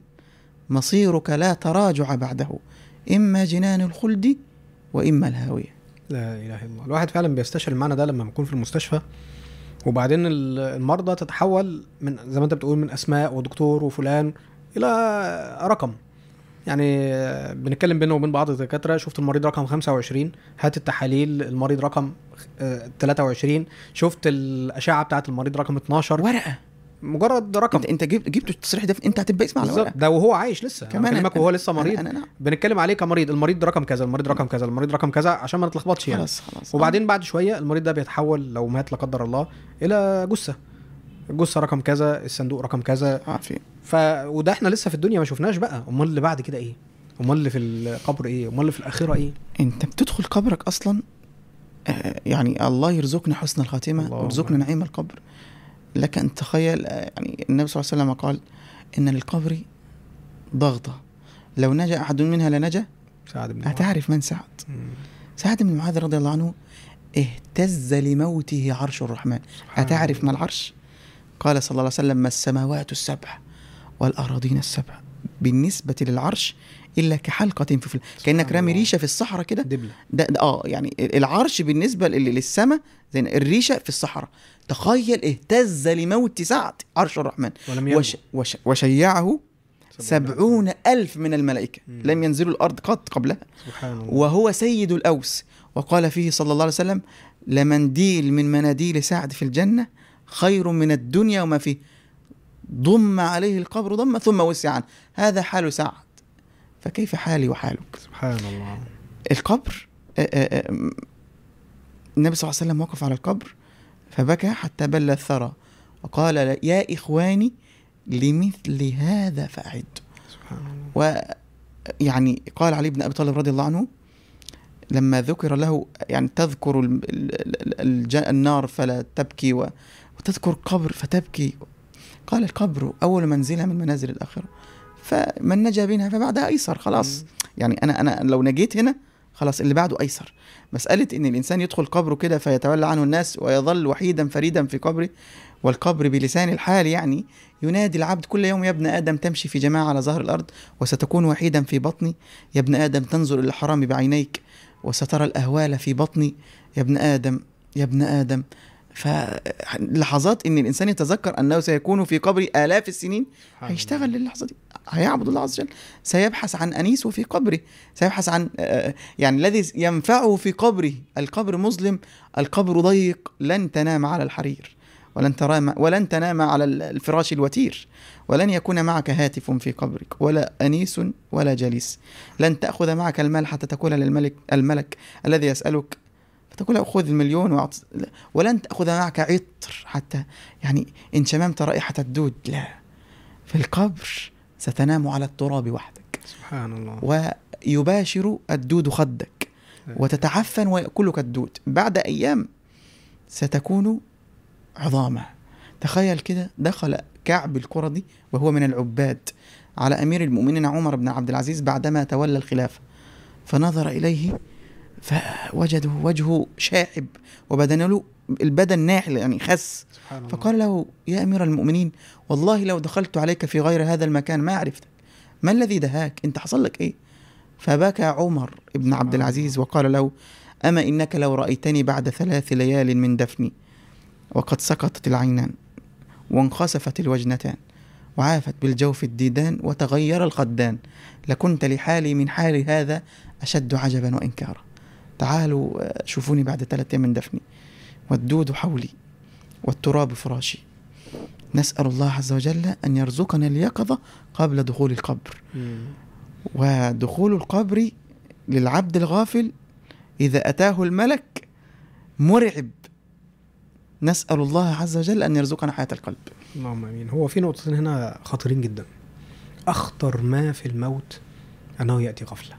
مصيرك لا تراجع بعده إما جنان الخلد وإما الهاوية لا اله الا الله الواحد فعلا بيستشعر المعنى ده لما بيكون في المستشفى وبعدين ال- المرضى تتحول من زي ما انت بتقول من اسماء ودكتور وفلان الى رقم يعني آه، بنتكلم بينه وبين بعض الدكاتره شفت المريض رقم 25 هات التحاليل المريض رقم آه، 23 شفت الاشعه بتاعت المريض رقم 12 ورقة مجرد رقم انت انت جبت جبت التصريح ده انت هتبقى اسم على بالظبط ورقة ده وهو عايش لسه كمان كمان وهو لسه مريض أنا, أنا بنتكلم عليه كمريض المريض رقم كذا المريض رقم كذا المريض رقم كذا عشان ما نتلخبطش يعني خلاص خلاص وبعدين بعد شويه المريض ده بيتحول لو مات لا قدر الله الى جثه الجثه رقم كذا الصندوق رقم كذا عافية ف وده احنا لسه في الدنيا ما شفناش بقى امال اللي بعد كده ايه امال اللي في القبر ايه امال اللي في الاخره ايه انت بتدخل قبرك اصلا آه، يعني الله يرزقنا حسن الخاتمة اللهم. ويرزقنا نعيم القبر لك ان تتخيل آه، يعني النبي صلى الله عليه وسلم قال ان للقبر ضغطة لو نجا احد منها لنجا سعد بن معاذ. هتعرف من سعد مم. سعد بن معاذ رضي الله عنه اهتز لموته عرش الرحمن سبحان أتعرف الله. ما العرش؟ قال صلى الله عليه وسلم ما السماوات السبع والأراضين السبع بالنسبة للعرش إلا كحلقة في فل... كأنك رامي الله. ريشة في الصحراء كده دبله ده, ده اه يعني العرش بالنسبة لل- للسماء زي الريشة في الصحراء تخيل اهتز لموت سعد عرش الرحمن ولم ينجو وش وش وشيعه سبعون ألف من الملائكة مم. لم ينزلوا الأرض قط قبلها سبحان الله وهو سيد الأوس وقال فيه صلى الله عليه وسلم لمنديل من مناديل سعد في الجنة خير من الدنيا وما فيه ضم عليه القبر ضم ثم وسع عنه هذا حال سعد فكيف حالي وحالك سبحان الله القبر آه، آه، آه، م- النبي صلى الله عليه وسلم وقف على القبر فبكى حتى بل الثرى وقال يا إخواني لمثل هذا فأعدوا سبحان الله ويعني قال علي بن ابي طالب رضي الله عنه لما ذكر له يعني تذكر ال- ال- ال- الج- النار فلا تبكي و- وتذكر قبر فتبكي قال القبر اول منزله من منازل الاخره فمن نجا منها فبعدها ايسر خلاص يعني انا انا لو نجيت هنا خلاص اللي بعده ايسر مساله ان الانسان يدخل قبره كده فيتولى عنه الناس ويظل وحيدا فريدا في قبره والقبر بلسان الحال يعني ينادي العبد كل يوم يا ابن ادم تمشي في جماعه على ظهر الارض وستكون وحيدا في بطني يا ابن ادم تنظر الى الحرام بعينيك وسترى الاهوال في بطني يا ابن ادم يا ابن ادم فلحظات ان الانسان يتذكر انه سيكون في قبر الاف السنين سبحان هيشتغل الله. للحظه دي هيعبد الله عز وجل سيبحث عن انيسه في قبره سيبحث عن آه، يعني الذي ينفعه في قبره القبر مظلم القبر ضيق لن تنام على الحرير ولن ترام ولن تنام على الفراش الوتير ولن يكون معك هاتف في قبرك ولا انيس ولا جليس لن تاخذ معك المال حتى تقول للملك الملك الذي يسالك فتقول له خذ المليون وأعط... ولن تاخذ معك عطر حتى يعني ان شممت رائحه الدود لا في القبر ستنام على التراب وحدك سبحان الله ويباشر الدود خدك وتتعفن ويأكلك الدود بعد أيام ستكون عظاما تخيل كده دخل كعب القرظي وهو من العباد على أمير المؤمنين عمر بن عبد العزيز بعدما تولى الخلافة فنظر إليه فوجده وجهه شاحب وبدنه البدن ناحل يعني خس سبحان الله فقال له يا امير المؤمنين والله لو دخلت عليك في غير هذا المكان ما عرفتك ما الذي دهاك انت حصل لك ايه فبكى عمر بن عبد العزيز وقال له اما انك لو رايتني بعد ثلاث ليال من دفني وقد سقطت العينان وانخسفت الوجنتان وعافت بالجوف الديدان وتغير القدان لكنت لحالي من حال هذا أشد عجبا وإنكارا تعالوا آه، شوفوني بعد ثلاثة أيام من دفني والدود حولي والتراب فراشي نسأل الله عز وجل أن يرزقنا اليقظة قبل دخول القبر مم. ودخول القبر للعبد الغافل إذا أتاه الملك مرعب نسأل الله عز وجل أن يرزقنا حياة القلب اللهم امين هو في نقطتين هنا خطيرين جدا اخطر ما في الموت انه ياتي غفله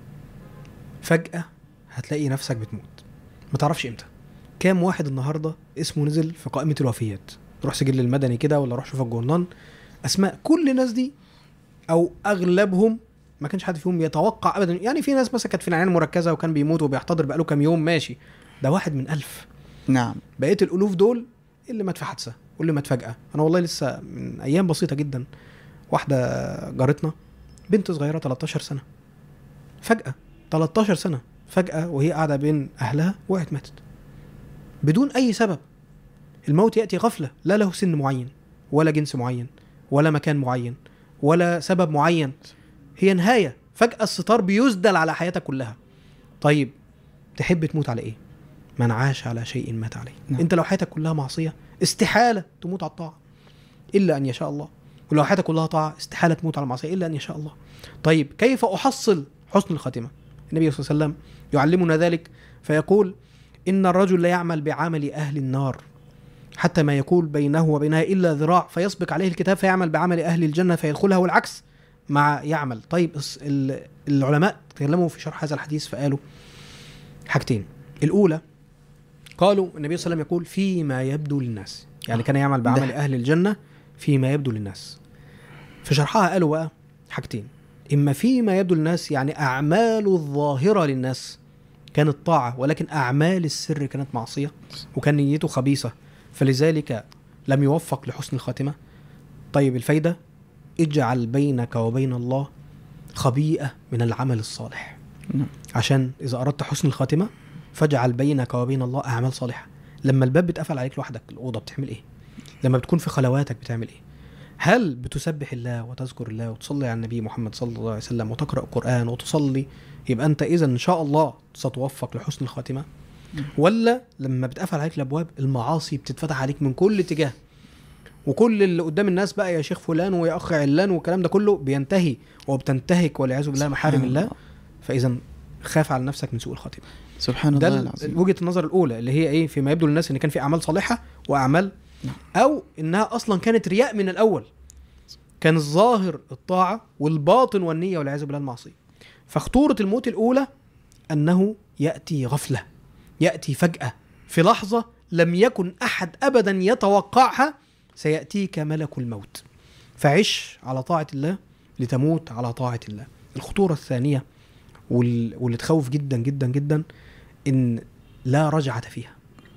فجاه هتلاقي نفسك بتموت ما تعرفش امتى كام واحد النهارده اسمه نزل في قائمه الوفيات روح سجل المدني كده ولا روح شوف الجورنان اسماء كل الناس دي او اغلبهم ما كانش حد فيهم يتوقع ابدا يعني في ناس مثلا كانت في العنايه المركزه وكان بيموت وبيحتضر بقاله كام يوم ماشي ده واحد من ألف نعم بقيه الالوف دول اللي مات في حادثه واللي مات فجاه انا والله لسه من ايام بسيطه جدا واحده جارتنا بنت صغيره 13 سنه فجاه 13 سنه فجاه وهي قاعده بين اهلها وقعت ماتت بدون اي سبب الموت ياتي غفله لا له سن معين ولا جنس معين ولا مكان معين ولا سبب معين هي نهايه فجاه الستار بيسدل على حياتك كلها طيب تحب تموت على ايه من عاش على شيء مات عليه نعم. انت لو حياتك كلها معصيه استحاله تموت على الطاعه الا ان يشاء الله ولو حياتك كلها طاعه استحاله تموت على المعصيه الا ان يشاء الله طيب كيف احصل حسن الخاتمه النبي صلى الله عليه وسلم يعلمنا ذلك فيقول ان الرجل لا يعمل بعمل اهل النار حتى ما يكون بينه وبينها الا ذراع فيسبق عليه الكتاب فيعمل بعمل اهل الجنه فيدخلها والعكس مع يعمل طيب الس- ال- العلماء تكلموا في شرح هذا الحديث فقالوا حاجتين الاولى قالوا النبي صلى الله عليه وسلم يقول فيما يبدو للناس يعني كان يعمل بعمل ده. اهل الجنه فيما يبدو للناس في شرحها قالوا بقى حاجتين اما فيما يبدو للناس يعني اعماله الظاهره للناس كانت طاعه ولكن اعمال السر كانت معصيه وكان نيته خبيثه فلذلك لم يوفق لحسن الخاتمه طيب الفايده اجعل بينك وبين الله خبيئه من العمل الصالح نعم. عشان اذا اردت حسن الخاتمه فاجعل بينك وبين الله اعمال صالحه لما الباب بيتقفل عليك لوحدك الاوضه بتعمل ايه لما بتكون في خلواتك بتعمل ايه هل بتسبح الله وتذكر الله وتصلي على النبي محمد صلى الله عليه وسلم وتقرا قران وتصلي يبقى انت اذا ان شاء الله ستوفق لحسن الخاتمه ولا لما بتقفل عليك الابواب المعاصي بتتفتح عليك من كل اتجاه وكل اللي قدام الناس بقى يا شيخ فلان ويا اخ علان والكلام ده كله بينتهي وبتنتهك والعياذ بالله محارم سبحان الله فاذا خاف على نفسك من سوء الخاتمه سبحان ده الله ال- العظيم وجهه النظر الاولى اللي هي ايه فيما يبدو للناس ان كان في اعمال صالحه واعمال نعم. او انها اصلا كانت رياء من الاول كان الظاهر الطاعه والباطن والنيه والعياذ بالله المعصيه فخطوره الموت الاولى انه ياتي غفله ياتي فجاه في لحظه لم يكن احد ابدا يتوقعها سياتيك ملك الموت فعش على طاعه الله لتموت على طاعه الله الخطوره الثانيه وال- واللي تخوف جدا جدا جدا ان لا رجعه فيها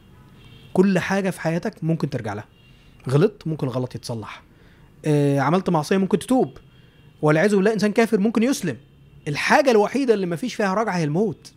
كل حاجه في حياتك ممكن ترجع لها غلطت ممكن الغلط يتصلح آه عملت معصيه ممكن تتوب والعياذ بالله انسان كافر ممكن يسلم الحاجه الوحيده اللي ما فيش فيها رجعه هي الموت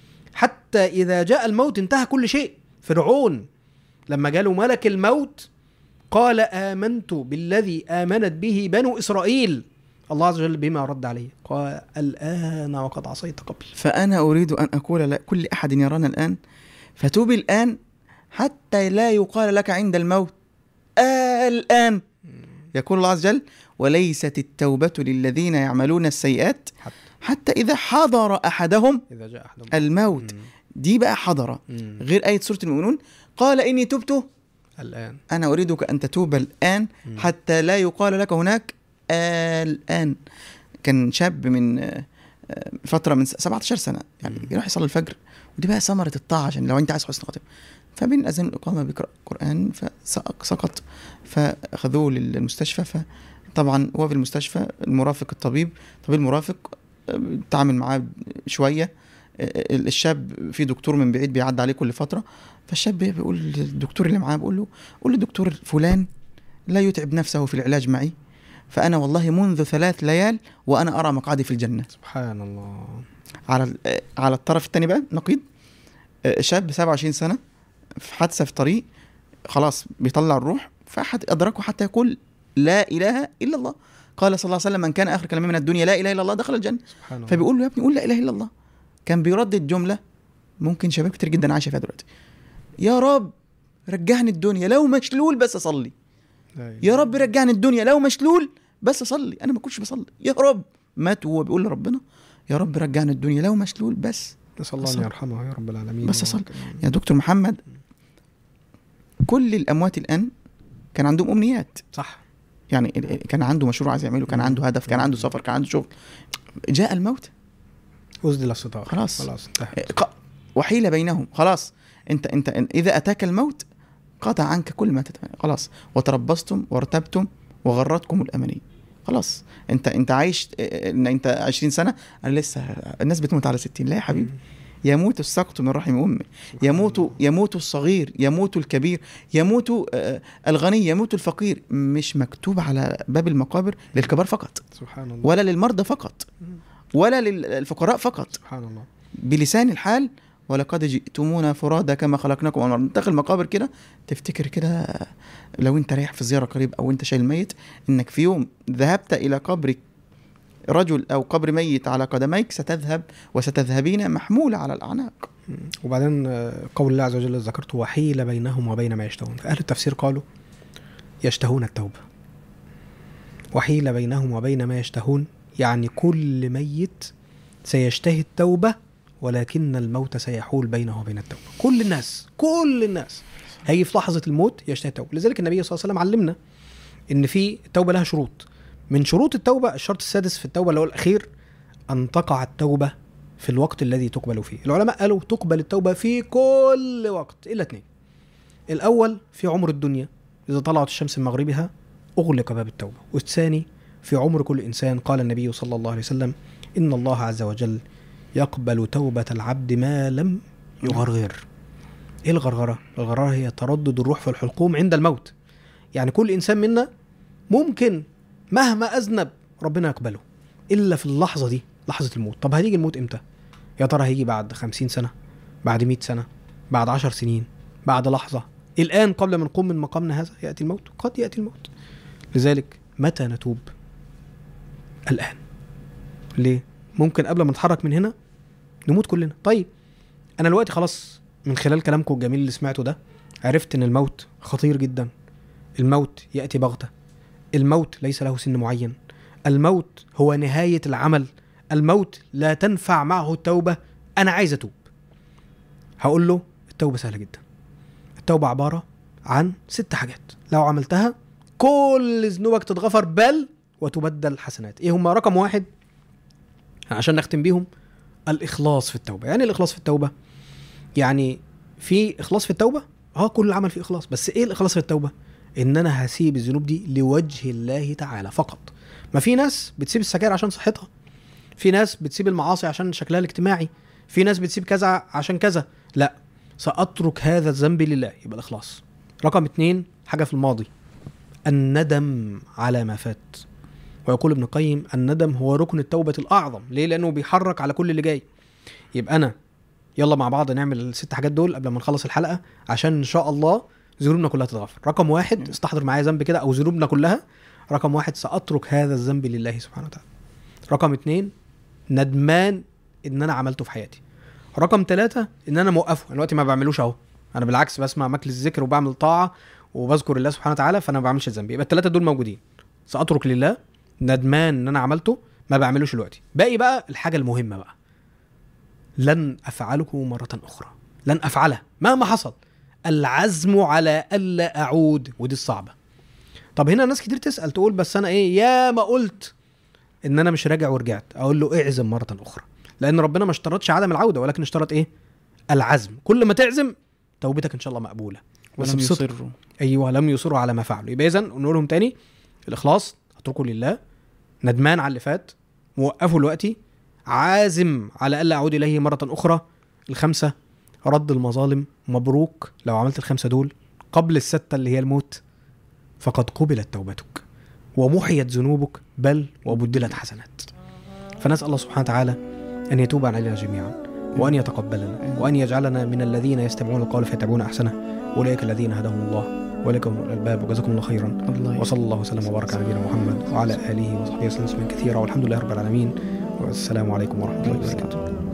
حتى اذا جاء الموت انتهى كل شيء فرعون لما جاله ملك الموت قال امنت بالذي امنت به بنو اسرائيل الله عز وجل بما رد عليه قال الان وقد عصيت قبل فأنا أريد أن أقول لكل أحد يرانا الآن فتوب الآن حتى لا يقال لك عند الموت آه الآن يقول الله عز وجل وليست التوبة للذين يعملون السيئات حتى حتى إذا حضر أحدهم اذا جاء احدهم الموت مم. دي بقى حضر مم. غير آية سورة المؤمنون قال إني تبت الان أنا أريدك أن تتوب الآن مم. حتى لا يقال لك هناك الآن كان شاب من آه، آه، فترة من 17 سنة يعني مم. يروح يصلي الفجر ودي بقى ثمرة الطاعة عشان لو أنت عايز حسن خاتمة فبين الأذان والإقامة بيقرأ قرآن فسقط فأخذوه للمستشفى فطبعا هو في المستشفى المرافق الطبيب الطبيب المرافق آه، تعامل معاه شوية آه، الشاب في دكتور من بعيد بيعدي عليه كل فتره فالشاب بيقول للدكتور اللي معاه بيقول له قول له دكتور فلان لا يتعب نفسه في العلاج معي فانا والله منذ ثلاث ليال وانا ارى مقعدي في الجنه سبحان الله على ال- آه، على الطرف الثاني بقى نقيض آه، شاب 27 سنه في حادثه في طريق خلاص بيطلع الروح فاحد ادركه حتى يقول لا اله الا الله قال صلى الله عليه وسلم من كان اخر كلامه من الدنيا لا اله الا الله دخل الجنه سبحان الله فبيقول له يا ابني قول لا اله الا الله كان بيردد جمله ممكن شباب كتير جدا عايشه فيها دلوقتي يا رب رجعني الدنيا لو مشلول بس اصلي لا إله يا رب رجعني الدنيا لو مشلول بس اصلي انا ما كنتش بصلي يا رب مات وهو بيقول لربنا يا رب رجعني الدنيا لو مشلول بس نسال الله ان أصل- يرحمه يا رب العالمين بس أصل- ويرحمه. يا دكتور محمد كل الاموات الان كان عندهم امنيات صح يعني ال- ال- كان عنده مشروع عايز يعمله كان عنده هدف كان عنده سفر كان عنده شغل جاء الموت أسدل الستار خلاص. خلاص انتهى ق- وحيل بينهم خلاص انت انت اذا اتاك الموت قطع عنك كل ما تتمنى خلاص وتربصتم وارتبتم وغرتكم الاماني خلاص انت انت عايش اه، ان انت 20 سنه انا لسه الناس بتموت على 60 لا يا حبيبي يموت السقط من رحم امه يموت يموت الصغير يموت الكبير يموت اه، الغني يموت الفقير مش مكتوب على باب المقابر للكبار فقط سبحان الله ولا للمرضى فقط ولا للفقراء فقط سبحان الله بلسان الحال ولقد جئتمونا فرادا كما خلقناكم اول مره داخل المقابر كده تفتكر كده لو انت رايح في زياره قريب او انت شايل ميت انك في يوم ذهبت الى قبر رجل او قبر ميت على قدميك ستذهب وستذهبين محموله على الاعناق وبعدين آه، قول الله عز وجل ذكرته وحيل بينهم وبين ما يشتهون فأهل التفسير قالوا يشتهون التوبة وحيل بينهم وبين ما يشتهون يعني كل ميت سيشتهي التوبة ولكن الموت سيحول بينه وبين التوبة كل الناس كل الناس هيجي في لحظة الموت يشتهي التوبة لذلك النبي صلى الله عليه وسلم علمنا ان في التوبة لها شروط من شروط التوبة الشرط السادس في التوبة اللي هو الأخير أن تقع التوبة في الوقت الذي تقبل فيه العلماء قالوا تقبل التوبة في كل وقت إلا اثنين الأول في عمر الدنيا إذا طلعت الشمس من مغربها أغلق باب التوبة والثاني في عمر كل إنسان قال النبي صلى الله عليه وسلم إن الله عز وجل يقبل توبة العبد ما لم يغرغر إيه الغرغرة؟ الغرغرة هي تردد الروح في الحلقوم عند الموت يعني كل إنسان منا ممكن مهما أذنب ربنا يقبله إلا في اللحظة دي لحظة الموت طب هيجي الموت إمتى؟ يا ترى هيجي بعد خمسين سنة بعد مئة سنة بعد عشر سنين بعد لحظة الآن قبل ما نقوم من مقامنا هذا يأتي الموت قد يأتي الموت لذلك متى نتوب الآن ليه ممكن قبل ما نتحرك من هنا نموت كلنا طيب أنا دلوقتي خلاص من خلال كلامكم الجميل اللي سمعته ده عرفت إن الموت خطير جدا الموت يأتي بغتة الموت ليس له سن معين الموت هو نهاية العمل الموت لا تنفع معه التوبة أنا عايز أتوب هقول له التوبة سهلة جدا التوبة عبارة عن ست حاجات لو عملتها كل ذنوبك تتغفر بل وتبدل حسنات ايه هما رقم واحد عشان نختم بيهم الإخلاص في التوبة يعني إيه الإخلاص في التوبة يعني في إخلاص في التوبة اه كل العمل فيه إخلاص بس ايه الإخلاص في التوبة ان انا هسيب الذنوب دي لوجه الله تعالى فقط ما في ناس بتسيب السجاير عشان صحتها في ناس بتسيب المعاصي عشان شكلها الاجتماعي في ناس بتسيب كذا عشان كذا لا سأترك هذا الذنب لله يبقى الإخلاص رقم اتنين حاجة في الماضي الندم على ما فات ويقول ابن القيم الندم هو ركن التوبة الأعظم ليه لأنه بيحرك على كل اللي جاي يبقى أنا يلا مع بعض نعمل الست حاجات دول قبل ما نخلص الحلقة عشان إن شاء الله ذنوبنا كلها تتغفر رقم واحد استحضر معايا ذنب كده أو ذنوبنا كلها رقم واحد سأترك هذا الذنب لله سبحانه وتعالى رقم اتنين ندمان ان انا عملته في حياتي رقم ثلاثة ان انا موقفه انا دلوقتي ما بعملوش اهو انا بالعكس بسمع مجلس الذكر وبعمل طاعة وبذكر الله سبحانه وتعالى فانا ما بعملش الذنب يبقى الثلاثة دول موجودين سأترك لله ندمان ان انا عملته ما بعملوش دلوقتي باقي بقى الحاجة المهمة بقى لن افعله مرة اخرى لن افعلها مهما حصل العزم على الا اعود ودي الصعبة طب هنا ناس كتير تسأل تقول بس انا ايه يا ما قلت ان انا مش راجع ورجعت اقول له اعزم مره اخرى لان ربنا ما اشترطش عدم العوده ولكن اشترط ايه العزم كل ما تعزم توبتك ان شاء الله مقبوله بس ولم بصدق. يصروا ايوه لم يصروا على ما فعلوا يبقى اذا نقول لهم تاني الاخلاص اتركه لله ندمان على اللي فات موقفه دلوقتي عازم على الا اعود اليه مره اخرى الخمسه رد المظالم مبروك لو عملت الخمسه دول قبل السته اللي هي الموت فقد قبلت توبتك ومحيت ذنوبك بل وبدلت حسنات فنسال الله سبحانه وتعالى ان يتوب علينا جميعا وان يتقبلنا وان يجعلنا من الذين يستمعون القول فيتبعون احسنه اولئك الذين هداهم الله واولئك هم أولو الالباب وجزاكم الله خيرا الله وصلى الله وسلم وبارك على نبينا محمد وعلى اله وصحبه وسلم تسليما كثيرا والحمد لله رب العالمين والسلام عليكم ورحمه الله وبركاته